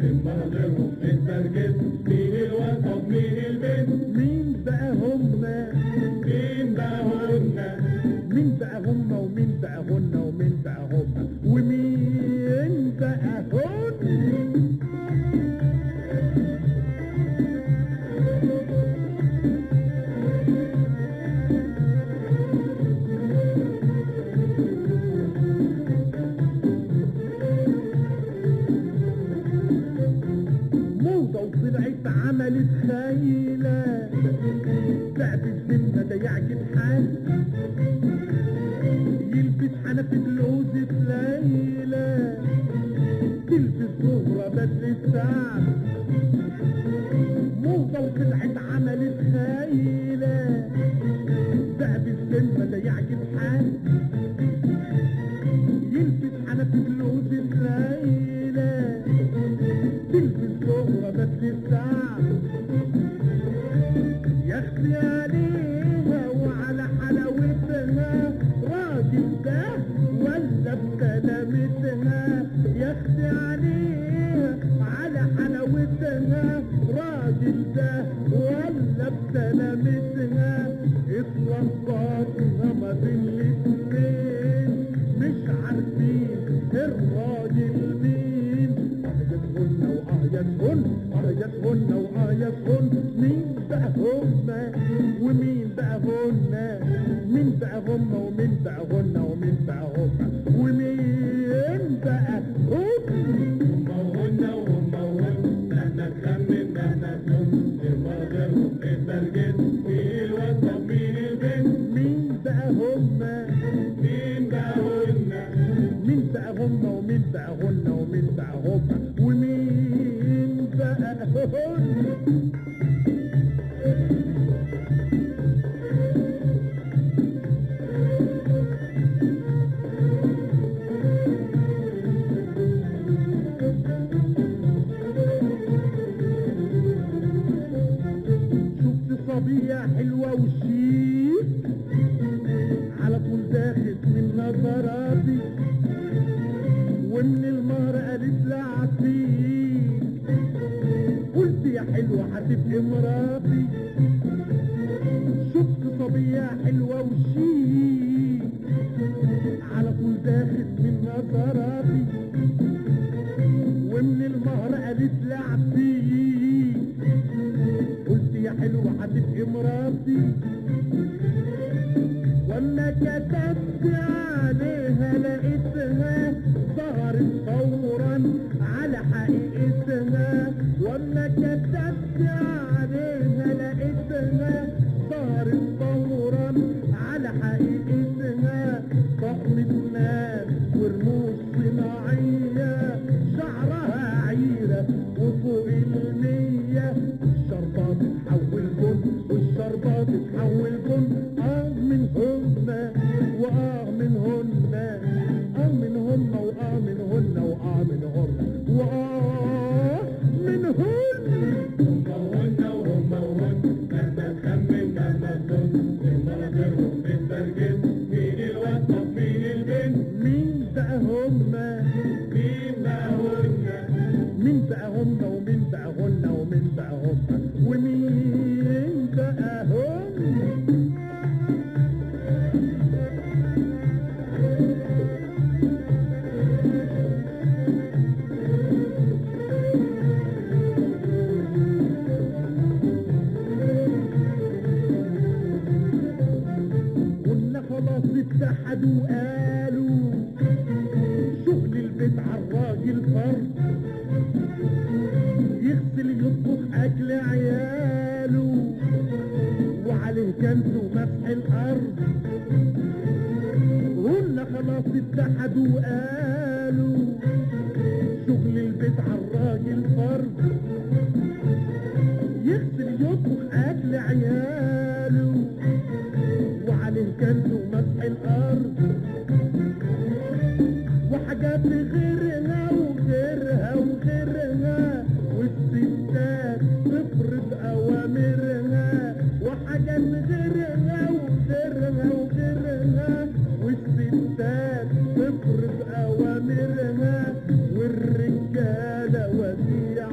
إما غيرهم في الترجيب مين الواد طب مين البنت مين بقى هما مين بقى هن مين بقى هما ومين بقى هن ومين بقى هما ومين بقى هن موضة وطلعت عملت خيلة تعب الذمة ده يعجب حال يلبس حنفة لوزة ليلى تلبس زهرة بدل السعد موضة وطلعت عملت خيلة تعب الذمة ده يعجب حال يلبس حنفة لوزة ليلى تلبس زهرة بدل السعد يا اختي عليها وعلى حلاوتها راجل ده ولا بسلامتها يا اختي عليها على حلاوتها راجل ده ولا بسلامتها اتلخبطنا ما بين الاتنين مش عارفين الراجل مين آياتهن وآياتهن آياتهن وآياتهن مين بقى هما ومين بقى هن مين بقى هما ومين بقى هن ومين بقى هما ومين بقى هم هن وهم وهم مهما تخمن مهما تخم إما غيرهم في الترجيب مين الواد طب مين البنت مين بقى هما مين بقى هن مين بقى هما ومين بقى هن ومين بقى هما ومين بقى هن شفت صبية حلوة وشيك على طول داخل من نظراتي ومن المهر قالت لها عفيك قلت يا حلوة هتبقي مراتي شفت صبية حلوة وشيك على طول داخل من نظراتي ومن المهر قالت لها عفيك قلت يا حلوة هتبقي مراتي واما كتبت عليها لقيتها ظهرت فورا على حقيقتها واما كتبت عليها لقيتها ظهرت فورا على حقيقتها طقم الناس ورموش صناعية شعرها عيرة وفوق المية الشربات تحول بن والشربات تحول بن اه من هن واه من هن اه من هن واه من هن واه من هن واه من هن هن وهم وهم مهما تخمن مهما تخم إما غيرهم في الترجيب مين الواد طب مين البنت مين بقى هما مين بقى هن مين بقى هما ومين بقى هن ومين بقى هما ومين بقى هم قلنا خلاص اتحدوا وقالوا شغل البيت عالراجل فرض يغسل يطبخ اكل عياله وعليه كنز ومسح الارض قلنا خلاص اتحدوا وقالوا شغل البيت عالراجل فرض يغسل يطبخ اكل عياله وعليه كنز ومسح الارض وحاجات غيرها وغيرها وغيرها والستات تفرض اوامرها وحاجات غيرها وغيرها وغيرها والستات تفرض اوامرها والرجاله وديع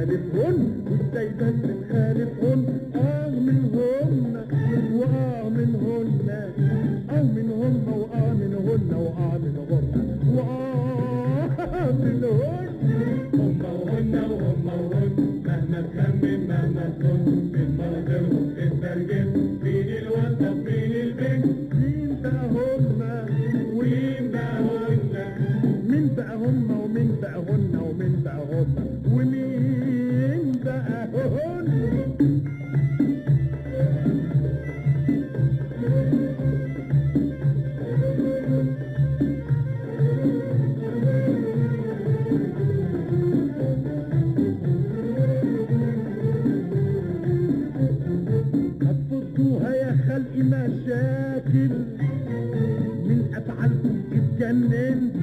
نخالفهن وازاي بس نخالفهن اه منهن واه منهن اه منهن واه منهن واه منهن واه منهن هم وهن وهم وهن مهما تخمن مهما تظن من مناظرهم تترجم مين الواد مين البنت مين بقى هما ومين بقى هن مين بقى هما ومين بقى هن ومين بقى هما ومين بقى هن هتفضوها يا خلق مشاكل من افعالكم اتجننت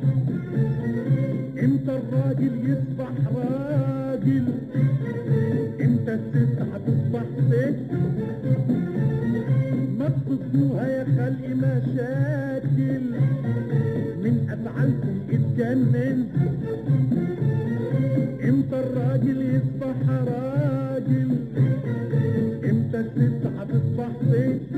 امتى الراجل يصبح راجل امتى الست هتصبح ست ما تفضوها يا خلق مشاكل من افعالكم اتجننت امتى الراجل يصبح راجل امتى الست هتصبح ست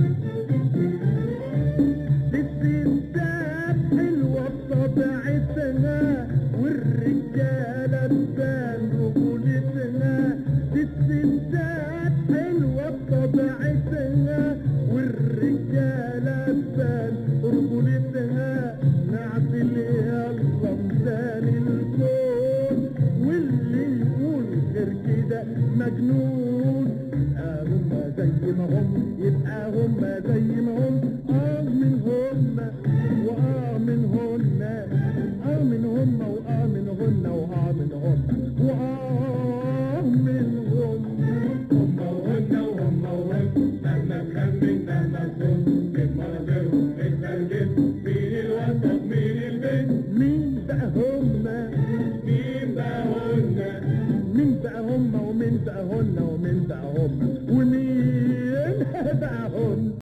الستات حلوة بطبيعتها والرجالة تبان رجولتها الستات حلوة بطبيعتها والرجالة تبان رجولتها نعدل يلا ميزان الكون واللي يقول غير كده مجنون يبقى هما زي ما هم يبقى هما زي ما هم اه من هما واه من هن اه من هما واه من هن واه من هما واه من هم هم وهن وهم وهن مهما تخمن مهما تظن من مناظرهم تترجم مين الواد مين البنت مين بقى هما مين بقى هن مين بقى هما ومين بقى هن ومين بقى هما